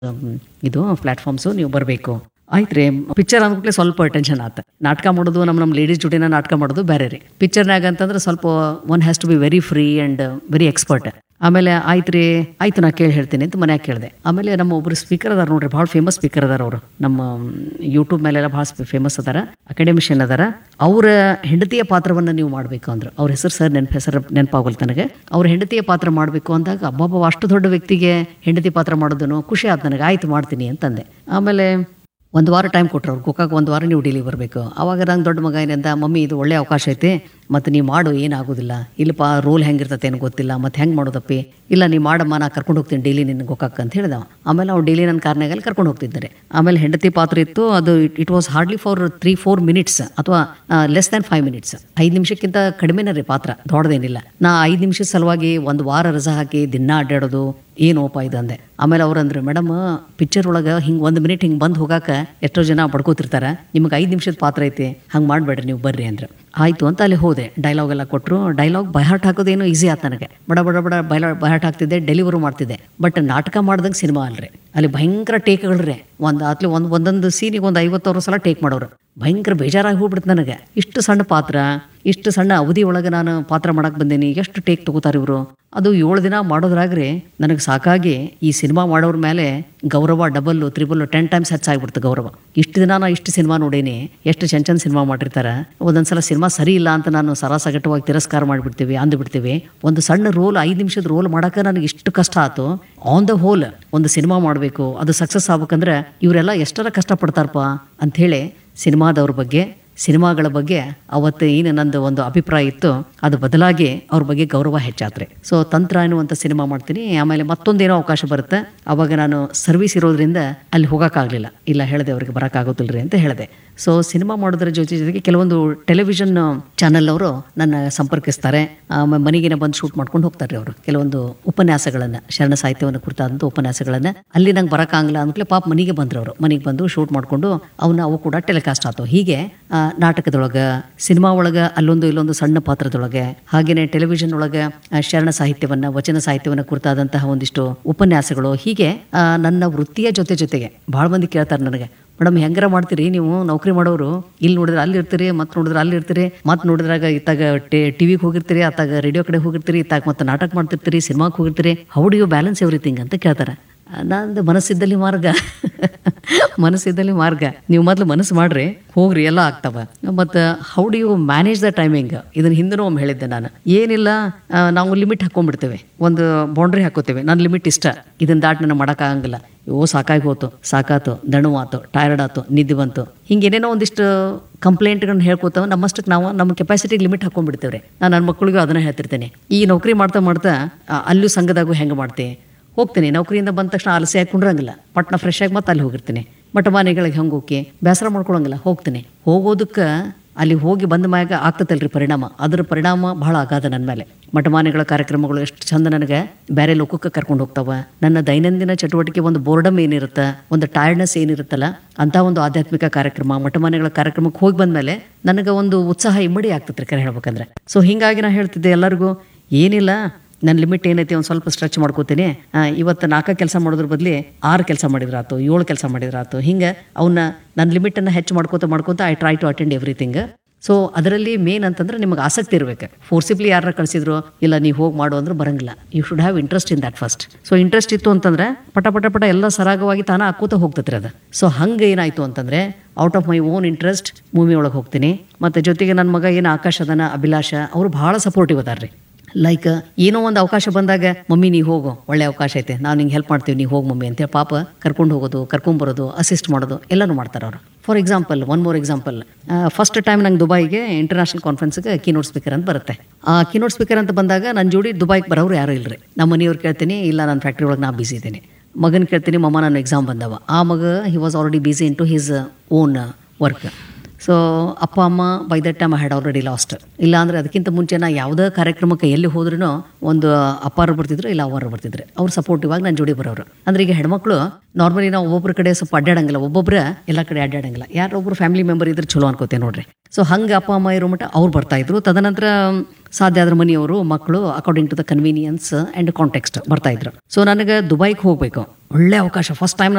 ಹ್ಮ್, ಇದು ಪ್ಲಾಟ್ಫಾರ್ಮ್ಸು ನೀವು ಬರಬೇಕು ಆಯ್ತು ರೀ ಪಿಕ್ಚರ್ ಅಂದ್ಬಿಟ್ಲೆ ಸ್ವಲ್ಪ ಟೆನ್ಷನ್ ಆತ ನಾಟಕ ಮಾಡೋದು ನಮ್ಮ ನಮ್ಮ ಲೇಡೀಸ್ ಜೊತೆನ ನಾಟಕ ಮಾಡೋದು ಬೇರೆ ರೀ ಪಿಕ್ಚರ್ನಾಗ ಅಂತಂದ್ರೆ ಸ್ವಲ್ಪ one has to be very free and very expert ಆಮೇಲೆ ಆಯ್ತು ರೀ ಆಯ್ತು ನಾ ಕೇಳಿ ಹೇಳ್ತೀನಿ ಅಂತ ಮನ್ಯಾಗ ಕೇಳಿದೆ ಆಮೇಲೆ ನಮ್ಮ ಒಬ್ರು ಸ್ಪೀಕರ್ ಅದಾರ ನೋಡ್ರಿ ಭಾಳ ಫೇಮಸ್ ಸ್ಪೀಕರ್ ಅದಾರ ಅವರು ನಮ್ಮ ಯೂಟ್ಯೂಬ್ ಮೇಲೆಲ್ಲ ಭಾಳ ಫೇಮಸ್ ಅದಾರ ಅಕಾಡೆಮಿಷಿಯನ್ ಅದಾರ ಅವರ ಹೆಂಡತಿಯ ಪಾತ್ರವನ್ನು ನೀವು ಮಾಡಬೇಕು ಅಂದ್ರು ಅವ್ರ ಹೆಸರು ಸರ್ ನೆನಪು ಹೆಸರು ನೆನಪಾಗಲ್ ನನಗೆ ಅವ್ರ ಹೆಂಡತಿಯ ಪಾತ್ರ ಮಾಡಬೇಕು ಅಂದಾಗ ಅಬ್ಬಬ್ಬ ಅಷ್ಟು ದೊಡ್ಡ ವ್ಯಕ್ತಿಗೆ ಹೆಂಡತಿ ಪಾತ್ರ ಮಾಡೋದನ್ನು ಖುಷಿ ಆಯ್ತು ನನಗೆ ಆಯ್ತು ಮಾಡ್ತೀನಿ ಅಂತಂದೆ ಆಮೇಲೆ ಒಂದು ವಾರ ಟೈಮ್ ಕೊಟ್ಟರು ಅವ್ರು ಕುಕ್ಕಾಗ ಒಂದು ವಾರ ನೀವು ಡಿಲಿ ಬರಬೇಕು ಅವಾಗ ನಂಗೆ ದೊಡ್ಡ ಮಗ ಏನಂದ ಮಮ್ಮಿ ಇದು ಒಳ್ಳೆ ಅವಕಾಶ ಐತಿ ಮತ್ತು ನೀವು ಮಾಡು ಏನಾಗೋದಿಲ್ಲ ಇಲ್ಲಪ್ಪ ರೋಲ್ ಹೆಂಗಿರ್ತತೆ ಏನು ಗೊತ್ತಿಲ್ಲ ಮತ್ತು ಹೆಂಗೆ ಮಾಡೋದಪ್ಪಿ ಇಲ್ಲ ನೀವು ಮಾಡಮ್ಮ ನಾ ಕರ್ಕೊಂಡು ಹೋಗ್ತೀನಿ ಡೈಲಿ ನಿನ್ನ ಗೋಕಾಕ್ ಅಂತ ಹೇಳಿದ ಅವ. ಆಮೇಲೆ ಅವ್ರು ಡೈಲಿ ನನ್ನ ಕಾರ್ನಾಗಲ್ಲಿ ಕರ್ಕೊಂಡು ಹೋಗ್ತಿದ್ದಾರೆ ಆಮೇಲೆ ಹೆಂಡತಿ ಪಾತ್ರ ಇತ್ತು ಅದು it was hardly for three four minutes ಅಥವಾ ಲೆಸ್ ದ್ಯಾನ್ ಫೈವ್ ಮಿನಿಟ್ಸ್ ಐದು ನಿಮಿಷಕ್ಕಿಂತ ಕಡಿಮೆನೇ ರೀ ಪಾತ್ರ ದೊಡ್ಡದೇನಿಲ್ಲ ನಾ ಐದು ನಿಮಿಷದ ಸಲುವಾಗಿ ಒಂದು ವಾರ ರಜಾ ಹಾಕಿ ದಿನ ಅಡ್ಡಾಡೋದು ಏನೋಪ ಇದು ಅಂದೆ ಆಮೇಲೆ ಅವ್ರು ಅಂದ್ರೆ ಮೇಡಮ್ ಪಿಕ್ಚರ್ ಒಳಗೆ ಹಿಂಗೆ ಒಂದು ಮಿನಿಟ್ ಹಿಂಗೆ ಬಂದು ಹೋಗಾಕ ಎಷ್ಟೋ ಜನ ಬಡ್ಕೋತಿರ್ತಾರೆ ನಿಮ್ಗೆ ಐದು ನಿಮಿಷದ ಪಾತ್ರ ಐತಿ ಹಂಗೆ ಮಾಡಬೇಡ್ರಿ ನೀವು ಬರ್ರಿ ಅಂದ್ರೆ ಆಯಿತು ಅಂತ ಅಲ್ಲಿ ಹೋದೆ ಡೈಲಾಗ್ ಎಲ್ಲ ಕೊಟ್ಟರು ಡೈಲಾಗ್ ಬೈಹಾಟ್ ಹಾಕೋದೇನು ಈಸಿ ಆಯ್ತು ನನಗೆ ಬಡ ಬಡ ಬಡ ಬೈಲ ಬೈಹಾಟ್ ಹಾಕ್ತಿದ್ದೆ ಡೆಲಿವರಿ ಮಾಡ್ತಿದ್ದೆ ಬಟ್ ನಾಟಕ ಮಾಡ್ದಂಗೆ ಸಿನಿಮಾ ಅಲ್ರಿ ಅಲ್ಲಿ ಭಯಂಕರ ಟೇಕ್ಗಳ್ರಿ ಒಂದು ಅತ್ಲಿ ಒಂದು ಒಂದೊಂದು ಸೀನಿಗೆ ಒಂದು ಐವತ್ತವರು ಸಲ ಟೇಕ್ ಮಾಡೋರು ಭಯಂಕರ ಬೇಜಾರಾಗಿ ಹೋಗ್ಬಿಡ್ತು ನನಗೆ ಇಷ್ಟು ಸಣ್ಣ ಪಾತ್ರ ಇಷ್ಟು ಸಣ್ಣ ಅವಧಿ ಒಳಗೆ ನಾನು ಪಾತ್ರ ಮಾಡಕ್ಕೆ ಬಂದೀನಿ ಎಷ್ಟು ಟೇಕ್ ತಗೋತಾರೆ ಇವರು ಅದು ಏಳು ದಿನ ಮಾಡೋದ್ರಾಗ್ರಿ ನನಗೆ ಸಾಕಾಗಿ ಈ ಸಿನಿಮಾ ಮಾಡೋರ ಮೇಲೆ ಗೌರವ ಡಬಲ್ಲು ತ್ರಿಬಲ್ಲು ಟೆನ್ ಟೈಮ್ಸ್ ಹೆಚ್ಚಾಗ್ಬಿಡ್ತು ಗೌರವ ಇಷ್ಟು ದಿನ ನಾ ಇಷ್ಟು ಸಿನಿಮಾ ನೋಡೀನಿ ಎಷ್ಟು ಚಂದ ಚಂದ ಸಿನಿಮಾ ಮಾಡಿರ್ತಾರೆ ಒಂದೊಂದ್ಸಲ ಸಿನಿಮಾ ಸರಿ ಇಲ್ಲ ಅಂತ ನಾನು ಸರಾಸಗಟ್ಟವಾಗಿ ತಿರಸ್ಕಾರ ಮಾಡಿಬಿಡ್ತೀವಿ ಅಂದ್ಬಿಡ್ತೀವಿ ಒಂದು ಸಣ್ಣ ರೋಲ್ ಐದು ನಿಮಿಷದ ರೋಲ್ ಮಾಡೋಕೆ ನನಗೆ ಇಷ್ಟು ಕಷ್ಟ ಆಯ್ತು ಆನ್ ದ ಹೋಲ್ ಒಂದು ಸಿನಿಮಾ ಮಾಡಬೇಕು ಅದು ಸಕ್ಸಸ್ ಆಗ್ಬೇಕಂದ್ರೆ ಇವರೆಲ್ಲ ಎಷ್ಟರ ಕಷ್ಟಪಡ್ತಾರಪ್ಪ ಅಂಥೇಳಿ ಸಿನಿಮಾದವ್ರ ಬಗ್ಗೆ ಸಿನಿಮಾಗಳ ಬಗ್ಗೆ ಅವತ್ತು ಏನು ನಂದು ಒಂದು ಅಭಿಪ್ರಾಯ ಇತ್ತು ಅದು ಬದಲಾಗಿ ಅವ್ರ ಬಗ್ಗೆ ಗೌರವ ಹೆಚ್ಚಾತ್ರಿ ಸೊ ತಂತ್ರ ಅನ್ನುವಂಥ ಸಿನಿಮಾ ಮಾಡ್ತೀನಿ ಆಮೇಲೆ ಮತ್ತೊಂದೇನೋ ಅವಕಾಶ ಬರುತ್ತೆ ಅವಾಗ ನಾನು ಸರ್ವಿಸ್ ಇರೋದ್ರಿಂದ ಅಲ್ಲಿ ಹೋಗೋಕ್ಕಾಗಲಿಲ್ಲ ಇಲ್ಲ ಹೇಳಿದೆ ಅವ್ರಿಗೆ ಬರೋಕ್ಕಾಗೋದಿಲ್ಲ ಅಂತ ಹೇಳಿದೆ ಸೊ ಸಿನಿಮಾ ಮಾಡೋದ್ರ ಜೊತೆ ಜೊತೆಗೆ ಕೆಲವೊಂದು ಟೆಲಿವಿಷನ್ ಚಾನೆಲ್ ಅವರು ನನ್ನ ಸಂಪರ್ಕಿಸ್ತಾರೆ ಆಮೇಲೆ ಮನೆಗೇನೆ ಬಂದು ಶೂಟ್ ಮಾಡ್ಕೊಂಡು ಹೋಗ್ತಾರೆ ಅವರು ಕೆಲವೊಂದು ಉಪನ್ಯಾಸಗಳನ್ನು ಶರಣ ಸಾಹಿತ್ಯವನ್ನು ಕುರಿತಾದಂಥ ಉಪನ್ಯಾಸಗಳನ್ನು ಅಲ್ಲಿ ನಂಗೆ ಬರೋಕ್ಕಾಗಲ್ಲ ಅಂದ್ಮೇಲೆ ಪಾಪ ಮನೆಗೆ ಬಂದ್ರು ಅವರು ಮನೆಗೆ ಬಂದು ಶೂಟ್ ಮಾಡಿಕೊಂಡು ಅವನ್ನ ಅವು ಕೂಡ ಟೆಲಿಕಾಸ್ಟ್ ಆಯ್ತು ಹೀಗೆ ಆ, ನಾಟಕದೊಳಗೆ ಸಿನಿಮಾ ಒಳಗೆ ಅಲ್ಲೊಂದು ಇಲ್ಲೊಂದು ಸಣ್ಣ ಪಾತ್ರದೊಳಗೆ ಹಾಗೇನೆ ಟೆಲಿವಿಷನ್ ಒಳಗೆ ಆ, ಶರಣ ಸಾಹಿತ್ಯವನ್ನ ವಚನ ಸಾಹಿತ್ಯವನ್ನ ಕುರಿತಾದಂತಹ ಒಂದಿಷ್ಟು ಉಪನ್ಯಾಸಗಳು ಹೀಗೆ ಆ, ನನ್ನ ವೃತ್ತಿಯ ಜೊತೆ ಜೊತೆಗೆ ಭಾಳ ಮಂದಿ ಕೇಳ್ತಾರೆ ನನಗೆ ಮೇಡಮ್ ಹೆಂಗಾರ ಮಾಡ್ತೀರಿ ನೀವು ನೌಕರಿ ಮಾಡೋರು ಇಲ್ಲಿ ನೋಡಿದ್ರೆ ಅಲ್ಲಿ ಇರ್ತೀರಿ ಮತ್ತೆ ನೋಡಿದ್ರೆ ಅಲ್ಲಿ ಇರ್ತೀರಿ ಮತ್ತೆ ನೋಡಿದ್ರಾಗ ಇತ್ತಾಗ ಟಿವಿಗೆ ಹೋಗಿರ್ತೀರಿ ಅತ್ತಾಗ ರೇಡಿಯೋ ಕಡೆ ಹೋಗಿರ್ತೀರಿ ಇತ್ತಾಗ ಮತ್ತೆ ನಾಟಕ ಮಾಡ್ತಿರ್ತೀರಿ ಸಿನಿಮಾಗೆ ಹೋಗಿರ್ತೀರಿ how do you balance everything ಅಂತ ಕೇಳ್ತಾರೆ ನಂದು ಮನಸ್ಸಿದ್ದಲ್ಲಿ ಮಾರ್ಗ ಮನಸ್ಸಿದ್ದಲ್ಲಿ ಮಾರ್ಗ ನೀವು ಮೊದಲು ಮನಸ್ಸು ಮಾಡ್ರಿ ಹೋಗ್ರಿ ಎಲ್ಲ ಆಗ್ತಾವ ಮತ್ತು how do you manage the timing ಇದನ್ನ ಹಿಂದೂ ಒಮ್ಮೆ ಹೇಳಿದ್ದೆ ನಾನು ಏನಿಲ್ಲ ಆ, ನಾವು ಲಿಮಿಟ್ ಹಾಕೊಂಡ್ಬಿಡ್ತೇವೆ ಒಂದು ಬೌಂಡ್ರಿ ಹಾಕೋತೇವೆ ನನ್ನ ಲಿಮಿಟ್ ಇಷ್ಟ ಇದನ್ನ ದಾಟ್ ನನಗೆ ಮಾಡೋಕ್ಕಾಗಂಗಿಲ್ಲ ಓ ಸಾಕಾಗಿ ಹೋತು ಸಾಕಾತು ದಣು ಆತು ಟೈರ್ಡ್ ಆತು ನಿದ್ದೆ ಬಂತು ಹಿಂಗೇನೇನೋ ಒಂದಿಷ್ಟು ಕಂಪ್ಲೇಂಟ್ಗಳನ್ನ ಹೇಳ್ಕೊತಾವ ನಮ್ಮಷ್ಟಕ್ಕೆ ನಾವು ನಮ್ಮ ಕೆಪಾಸಿಟಿಗೆ ಲಿಮಿಟ್ ಹಾಕೊಂಡ್ಬಿಡ್ತೇವ್ರಿ ನಾನು ನನ್ನ ಮಕ್ಕಳಿಗೂ ಅದನ್ನ ಹೇಳ್ತಿರ್ತೇನೆ ಈ ನೌಕರಿ ಮಾಡ್ತಾ ಮಾಡ್ತಾ ಆ, ಅಲ್ಲೂ ಸಂಘದಾಗೂ ಹೆಂಗೆ ಮಾಡ್ತೆ ಹೋಗ್ತೀನಿ ನೌಕರಿಯಿಂದ ಬಂದ ತಕ್ಷಣ ಆಲಸೆ ಹಾಕೊಂಡ್ರಂಗಿಲ್ಲ ಪಟ್ನ ಫ್ರೆಶ್ ಆಗಿ ಮತ್ತೆ ಅಲ್ಲಿ ಹೋಗಿರ್ತೀನಿ ಮಠ ಮನೆಗಳಿಗೆ ಹೆಂಗೆ ಹೋಗಿ ಬೇಸರ ಮಾಡ್ಕೊಳಂಗಿಲ್ಲ ಹೋಗ್ತೀನಿ ಹೋಗೋದಕ್ಕೆ ಅಲ್ಲಿ ಹೋಗಿ ಬಂದ ಮ್ಯಾಗ ಆಗ್ತದಲ್ರಿ ಪರಿಣಾಮ ಅದ್ರ ಪರಿಣಾಮ ಬಹಳ ಆಗಾದ ನನ್ನ ಮೇಲೆ ಮಠಮಾನೆಗಳ ಕಾರ್ಯಕ್ರಮಗಳು ಎಷ್ಟು ಚಂದ ನನಗೆ ಬೇರೆ ಲೋಕಕ್ಕೆ ಕರ್ಕೊಂಡು ಹೋಗ್ತಾವ ನನ್ನ ದೈನಂದಿನ ಚಟುವಟಿಕೆ ಒಂದು ಬೋರ್ಡಮ್ ಏನಿರುತ್ತೆ ಒಂದು ಟೈರ್ಡ್ನೆಸ್ ಏನಿರುತ್ತಲ್ಲ ಅಂತ ಒಂದು ಆಧ್ಯಾತ್ಮಿಕ ಕಾರ್ಯಕ್ರಮ ಮಠಮಾನೆಗಳ ಕಾರ್ಯಕ್ರಮಕ್ಕೆ ಹೋಗಿ ಬಂದ್ಮೇಲೆ ನನಗೆ ಒಂದು ಉತ್ಸಾಹ ಇಮ್ಮಡಿ ಆಗ್ತೈತ್ರಿ ಕರೆ ಹೇಳ್ಬೇಕಂದ್ರೆ ಸೊ ಹಿಂಗಾಗಿ ನಾ ಹೇಳ್ತಿದ್ದೆ ಎಲ್ಲರಿಗೂ ಏನಿಲ್ಲ ನನ್ನ ಲಿಮಿಟ್ ಏನೈತಿ ಒಂದು ಸ್ವಲ್ಪ ಸ್ಟ್ರೆಚ್ ಮಾಡ್ಕೋತೀನಿ ಆ, ಇವತ್ತು ನಾಲ್ಕು ಕೆಲಸ ಮಾಡೋದ್ರ ಬದಲಿ ಆರು ಕೆಲಸ ಮಾಡಿದ್ರಾತು ಏಳು ಕೆಲಸ ಮಾಡಿದ್ರಾತು ಹಿಂಗೆ ಅವನ್ನ ನನ್ನ ಲಿಮಿಟನ್ನು ಹೆಚ್ಚು ಮಾಡ್ಕೋತ ಮಾಡ್ಕೋತ I try to attend everything so ಅದರಲ್ಲಿ ಮೇನ್ ಅಂತಂದ್ರೆ ನಿಮಗೆ ಆಸಕ್ತಿ ಇರಬೇಕು ಫೋರ್ಸಿಬ್ಲಿ ಯಾರ ಕಳಿಸಿದ್ರು ಇಲ್ಲ ನೀವು ಹೋಗಿ ಮಾಡು ಅಂದ್ರೆ ಬರಂಗಿಲ್ಲ you should have interest in that first so interest ಇತ್ತು ಅಂತಂದ್ರೆ ಪಟ ಪಟ ಪಟ ಎಲ್ಲ ಸರಾಗವಾಗಿ ತಾನ ಹಾಕೋತ ಹೋಗ್ತತ್ರಿ ಅದು ಸೊ ಹಂಗೆ ಏನಾಯ್ತು ಅಂತಂದ್ರೆ out of my own interest movie ಒಳಗೆ ಹೋಗ್ತೀನಿ ಮತ್ತು ಜೊತೆಗೆ ನನ್ನ ಮಗ ಏನು ಆಕಾಶ ಅದನ ಅಭಿಲಾಷ ಅವರು ಭಾಳ ಸಪೋರ್ಟಿವ್ ಅದಾರ್ರಿ ಲೈಕ್ ಏನೋ ಒಂದು ಅವಕಾಶ ಬಂದಾಗ ಮಮ್ಮಿ ನೀ ಹೋಗು ಒಳ್ಳೆ ಅವಕಾಶ ಐತೆ ನಾವು ನಿಂಗೆ ಹೆಲ್ಪ್ ಮಾಡ್ತೀವಿ ನೀವು ಹೋಗಿ ಮಮ್ಮಿ ಅಂತೇಳಿ ಪಾಪ ಕರ್ಕೊಂಡು ಹೋಗೋದು ಕರ್ಕೊಂಬರೋದು ಅಸಿಸ್ಟ್ ಮಾಡೋದು ಎಲ್ಲನೂ ಮಾಡ್ತಾರೆ ಅವರು for example one more example first time ನಂಗೆ ದುಬೈಗೆ ಇಂಟರ್ನ್ಯಾಷನಲ್ ಕಾನ್ಫರೆನ್ಸ್ಗೆ ಕೀನೋಟ್ ಸ್ಪೀಕರ್ ಅಂತ ಬರುತ್ತೆ ಆ ಕೀನೋಟ್ ಸ್ಪೀಕರ್ ಅಂತ ಬಂದಾಗ ನನ್ನ ಜೋಡಿ ದುಬೈಗೆ ಬರೋರು ಯಾರೂ ಇಲ್ಲರಿ ನಮ್ಮ ಮನೆಯವ್ರು ಕೇಳ್ತೀನಿ ಇಲ್ಲ ನಾನು ಫ್ಯಾಕ್ಟ್ರಿ ಒಳಗೆ ನಾ ಬಿಸಿ ಇದ್ದೀನಿ ಮಗನ ಕೇಳ್ತೀನಿ ಮಮ್ಮ ನಾನು ಎಕ್ಸಾಮ್ ಬಂದವ ಆ ಮಗ he was already busy in to his own work so ಅಪ್ಪ ಅಮ್ಮ by that time had already lost ಇಲ್ಲ ಅಂದ್ರೆ ಅದಕ್ಕಿಂತ ಮುಂಚೆ ನಾ ಯಾವುದೇ ಕಾರ್ಯಕ್ರಮಕ್ಕೆ ಎಲ್ಲಿ ಹೋದ್ರೂ ಒಂದು ಅಪ್ಪಾರು ಬರ್ತಿದ್ರು ಇಲ್ಲ ಅವ್ವಾರು ಬರ್ತಿದ್ರು ಅವ್ರು ಸಪೋರ್ಟಿವ್ ಆಗಿ ನನ್ನ ಜೋಡಿ ಬರೋರು ಅಂದ್ರೆ ಈಗ ಹೆಣ್ಮಕ್ಳು ನಾರ್ಮಲಿ ನಾವು ಒಬ್ಬೊಬ್ಬರ ಕಡೆ ಸ್ವಲ್ಪ ಅಡ್ಡಾಡಂಗಿಲ್ಲ ಒಬ್ಬೊಬ್ರ ಎಲ್ಲ ಕಡೆ ಅಡ್ಡಾಡಂಗಿಲ್ಲ ಯಾರೊಬ್ರು ಫ್ಯಾಮಿಲಿ ಮೆಂಬರ್ ಇದ್ರೆ ಚಲೋ ಅನ್ಕೋತೇವೆ ನೋಡ್ರಿ ಸೊ ಹಂಗೆ ಅಪ್ಪ ಅಮ್ಮ ಇರೋ ಮಟ್ಟ ಅವ್ರು ಬರ್ತಾ ಇದ್ರು ತದನಂತರ ಸಾಧ್ಯ ಆದ್ರೆ ಮನೆಯವರು ಮಕ್ಕಳು according to the convenience and context ಬರ್ತಾ ಇದ್ರು ಸೊ ನನಗೆ ದುಬೈಗೆ ಹೋಗ್ಬೇಕು ಒಳ್ಳೆ ಅವಕಾಶ ಫಸ್ಟ್ ಟೈಮ್